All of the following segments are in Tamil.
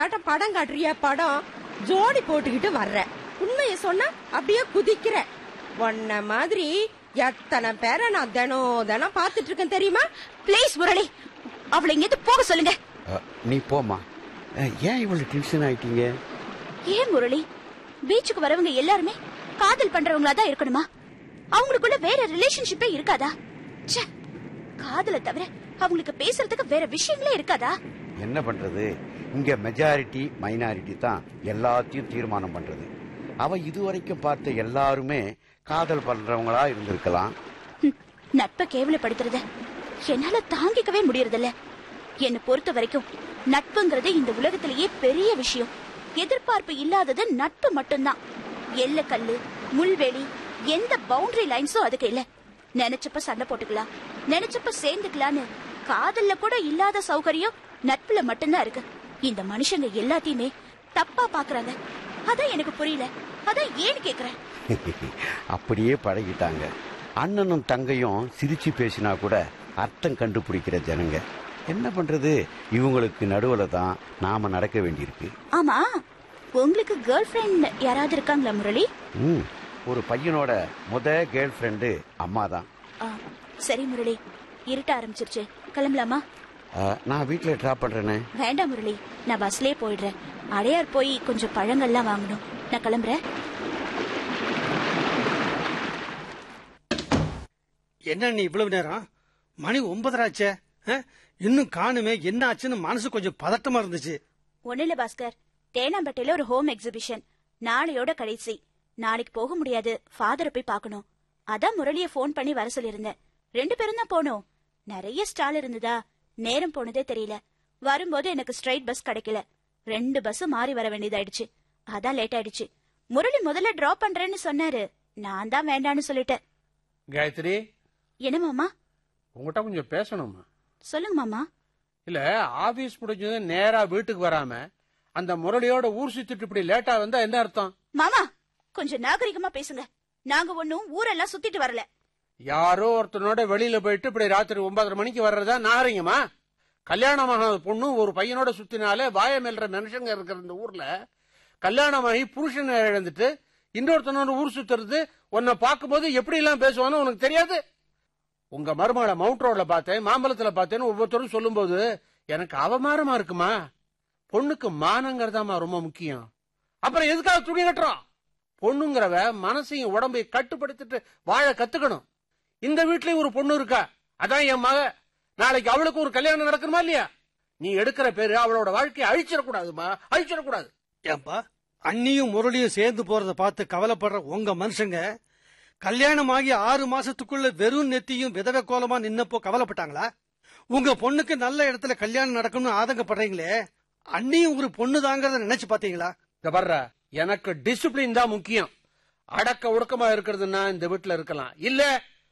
ஆட்டம் படம் காட்டுறியா படம் ஜோடி போட்டுக்கிட்டு வர்ற உண்மைய சொன்னா அப்படியே குதிக்கிற உன்ன மாதிரி எத்தனை பேரை நான் தினம் தினம் பாத்துட்டு இருக்கேன் தெரியுமா ப்ளீஸ் முரளி அவளை இங்கிருந்து போக சொல்லுங்க அ, நீ போமா அ, ஏன் இவ்வளவு டென்ஷன் ஆயிட்டீங்க ஏன் முரளி பீச்சுக்கு வரவங்க எல்லாருமே காதல் பண்றவங்களா தான் இருக்கணுமா அவங்களுக்குள்ள வேற ரிலேஷன்ஷிப்பே இருக்காதா ச்சே காதலை தவிர அவங்களுக்கு பேசுறதுக்கு வேற விஷயங்களே இருக்காதா என்ன பண்றது இங்க மெஜாரிட்டி மைனாரிட்டி தான் எல்லாத்தையும் தீர்மானம் பண்றது அவ இதுவரைக்கும் பார்த்த எல்லாருமே காதல் பண்றவங்களா இருந்திருக்கலாம் ஹம், நட்பை கேவலப்படுத்துறத என்னால தாங்கிக்கவே முடியறதில்ல என்னை பொறுத்த வரைக்கும் நட்புங்கிறது இந்த உலகத்திலேயே பெரிய விஷயம் எதிர்பார்ப்பு இல்லாதது நட்பு மட்டும்தான் எல்லக்கல்லு முள்வெளி எந்த பவுண்டரி லைன்ஸும் அதுக்கு இல்ல நினைச்சப்ப சண்டை போட்டுக்கலாம் நினைச்சப்ப சேர்ந்துக்கலான்னு காதல்ல கூட இல்லாத சௌகரியம் நட்புல மட்டும்தான் இருக்கு இந்த மனுஷங்க எல்லாத்தையுமே தப்பா பாக்குறாங்க அதான் எனக்கு புரியல அதான் ஏன்னு கேக்குறேன் அப்படியே பழகிட்டாங்க அண்ணனும் தங்கையும் சிரிச்சு பேசினா கூட அர்த்தம் கண்டுபிடிக்கிற ஜனங்க என்ன பண்றது இவங்களுக்கு நடுவுல தான் நாம நடக்க வேண்டியிருக்கு ஆமா உங்களுக்கு கேர்ள் ஃபிரெண்ட் யாராவது இருக்காங்களா முரளி ம், ஒரு பையனோட முத கேர்ள் ஃப்ரெண்டு அம்மா தான் ஆ, சரி முரளி இருட்ட ஆரம்பிச்சிருச்சு கிளம்பலாமா நான் வீட்டில் ட்ராப் பண்றேனே வேண்டாம் முரளி நான் பஸ்லயே போயிடுறேன் அடையார் போய் கொஞ்சம் பழங்கள்லாம் வாங்கணும் நான் கிளம்புறேன் என்ன நீ இவ்வளவு நேரம் மணி ஒன்பதராச்சே ஆ? இன்னும் காணுமே என்ன ஆச்சுன்னு மனசு கொஞ்சம் பதட்டமா இருந்துச்சு ஒண்ணு இல்ல பாஸ்கர் தேனாம்பேட்டையில ஒரு ஹோம் எக்ஸிபிஷன் நாளையோட கடைசி நாளைக்கு போக முடியாது ஃபாதரை போய் பார்க்கணும் அதான் முரளிய ஃபோன் பண்ணி வர சொல்லியிருந்தேன் ரெண்டு பேரும் தான் போனோம் நிறைய ஸ்டால் இருந்ததா நேரம் போனதே தெரியல வரும்போது எனக்கு ஸ்ட்ரைட் பஸ் கிடைக்கல ரெண்டு பஸ் மாறி வர வேண்டியதாயிடுச்சு அதான் லேட் ஆயிடுச்சு முரளி முதல்ல டிராப் பண்றேன்னு சொன்னாரு நான் தான் வேண்டான்னு சொல்லிட்டேன் காயத்ரி என்ன மாமா உங்ககிட்ட கொஞ்சம் பேசணுமா சொல்லுங்க மாமா இல்ல ஆபீஸ் முடிஞ்சது நேரா வீட்டுக்கு வராம அந்த முரளியோட ஊர் சுத்திட்டு இப்படி லேட்டா வந்தா என்ன அர்த்தம் மாமா கொஞ்சம் நாகரிகமா பேசுங்க நாங்க ஒன்னும் ஊரெல்லாம் சுத்திட்டு வரல யாரோ ஒருத்தனோட வெளியில போயிட்டு இப்படி ராத்திரி ஒன்பதரை மணிக்கு வர்றதா நாகரிகமா கல்யாணமான பொண்ணு ஒரு பையனோட சுத்தினாலே வாய மேல்ற மனுஷங்க இருக்கிற இந்த ஊர்ல கல்யாணமாகி புருஷனை இழந்துட்டு இன்னொருத்தனோட ஊர் சுத்துறது உன்னை பார்க்கும்போது எப்படி எல்லாம் பேசுவான்னு உனக்கு தெரியாது உங்க மருமகளை மவுண்ட் ரோட்ல பார்த்தேன் மாம்பழத்துல பார்த்தேன்னு ஒவ்வொருத்தரும் சொல்லும்போது எனக்கு அவமானமா இருக்குமா பொண்ணுக்கு மானங்கிறதாமா ரொம்ப முக்கியம் அப்புறம் எதுக்காக துணி கட்டுறோம் பொண்ணுங்கிறவ மனசையும் உடம்பையும் கட்டுப்படுத்திட்டு வாழ கத்துக்கணும் இந்த வீட்லயும் ஒரு பொண்ணு இருக்கா அதான் என் மக நாளைக்கு அவளுக்கு ஒரு கல்யாணம் நடக்கணுமா இல்லையா நீ எடுக்கிற பேரு அவளோட வாழ்க்கையை அழிச்சிடக்கூடாதுமா அழிச்சிடக்கூடாது ஏன்பா அண்ணியும் முரளியும் சேர்ந்து போறத பார்த்து கவலைப்படுற உங்க மனுஷங்க கல்யாணம் ஆகி ஆறு மாசத்துக்குள்ள வெறும் நெத்தியும் விதவை கோலமா நின்னப்போ கவலைப்பட்டாங்களா உங்க பொண்ணுக்கு நல்ல இடத்துல கல்யாணம் நடக்கணும்னு ஆதங்கப்படுறீங்களே அண்ணியும் ஒரு பொண்ணு தாங்கிறத நினைச்சு பாத்தீங்களா இந்த வர்ற எனக்கு டிசிப்ளின் தான் முக்கியம் அடக்க ஒடுக்கமா இருக்கிறதுன்னா இந்த வீட்டுல இருக்கலாம் இல்ல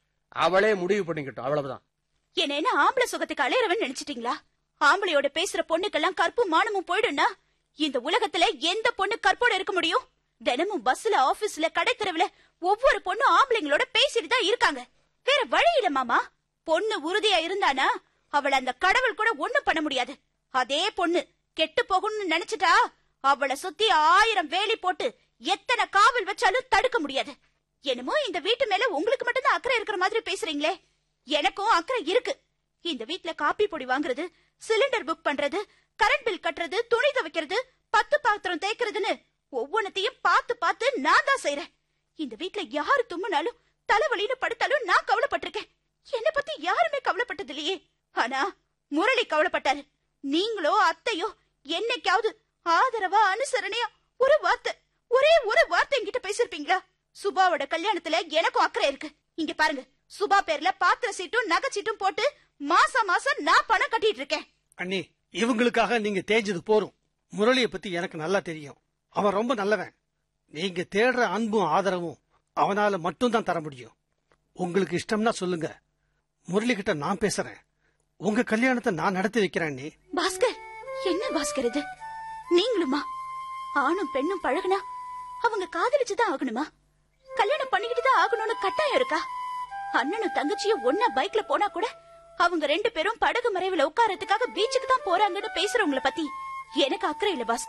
அவளே முடிவு பண்ணிக்கட்டும் அவ்வளவுதான் என்ன என்ன ஆம்பளை சுகத்துக்கு அலையறவன் நினைச்சிட்டீங்களா ஆம்பளையோட பேசுற பொண்ணுக்கெல்லாம் கற்பும் மானமும் போயிடும்னா இந்த உலகத்துல எந்த பொண்ணு கற்போட இருக்க முடியும் தினமும் பஸ்ல ஆபீஸ்ல கடைத்தெருவுல ஒவ்வொரு பொண்ணும் ஆம்பளைங்களோட பேசிட்டு தான் இருக்காங்க வேற வழி இல்ல மாமா பொண்ணு உறுதியா இருந்தானா அவள அந்த கடவுள் கூட ஒண்ணும் பண்ண முடியாது அதே பொண்ணு கெட்டு போகணும்னு நினைச்சிட்டா அவளை சுத்தி ஆயிரம் வேலி போட்டு எத்தனை காவல் வச்சாலும் தடுக்க முடியாது என்னமோ இந்த வீட்டு மேல உங்களுக்கு மட்டும்தான் அக்கறை இருக்கிற மாதிரி பேசுறீங்களே எனக்கும் அக்கறை இருக்கு இந்த வீட்ல காப்பி பொடி வாங்குறது சிலிண்டர் புக் பண்றது கரண்ட் பில் கட்டுறது துணி துவைக்கிறது பத்து பாத்திரம் தேய்க்கிறதுன்னு ஒவ்வொன்னத்தையும் பார்த்து பார்த்து நான் தான் செய்றேன் இந்த வீட்ல யாரு தும்முனாலும் தலைவலின்னு படுத்தாலும் நான் கவலைப்பட்டிருக்கேன் என்ன பத்தி யாருமே கவலைப்பட்டது இல்லையே ஆனா முரளி கவலைப்பட்டாரு நீங்களோ அத்தையோ என்னைக்காவது ஆதரவா அனுசரணையா ஒரு வார்த்தை ஒரே ஒரு வார்த்தை என்கிட்ட பேசிருப்பீங்களா சுபாவோட கல்யாணத்துல எனக்கும் அக்கறை இருக்கு இங்க பாருங்க சுபா பேர்ல பாத்திர சீட்டும் நகை சீட்டும் போட்டு மாசம் மாசம் நான் பணம் கட்டிட்டு இருக்கேன் அண்ணி இவங்களுக்காக நீங்க தேஞ்சது போரும் முரளிய பத்தி எனக்கு நல்லா தெரியும் அவன் ரொம்ப நல்லவன் நீங்க தேடுற அன்பும் ஆதரவும் அவனால மட்டும்தான் தர முடியும் உங்களுக்கு இஷ்டம்னா சொல்லுங்க முரளி கிட்ட நான் பேசுறேன் உங்க கல்யாணத்தை நான் நடத்தி வைக்கிறேன் அண்ணி பாஸ்கர் என்ன பாஸ்கர் இது நீங்களுமா ஆணும் பெண்ணும் பழகுனா அவங்க காதலிச்சுதான் ஆகணுமா கல்யாணம் பண்ணிக்கிட்டு தான் ஆகணும்னு கட்டாயம் இருக்கா அண்ணனும் தங்கச்சியும் ஒன்னா பைக்ல போனா கூட அவங்க ரெண்டு பேரும் படகு மறைவுல உட்காரத்துக்காக பீச்சுக்கு தான் போறாங்கன்னு பேசுறவங்கள பத்தி எனக்கு அக்கறை இல்ல பாஸ்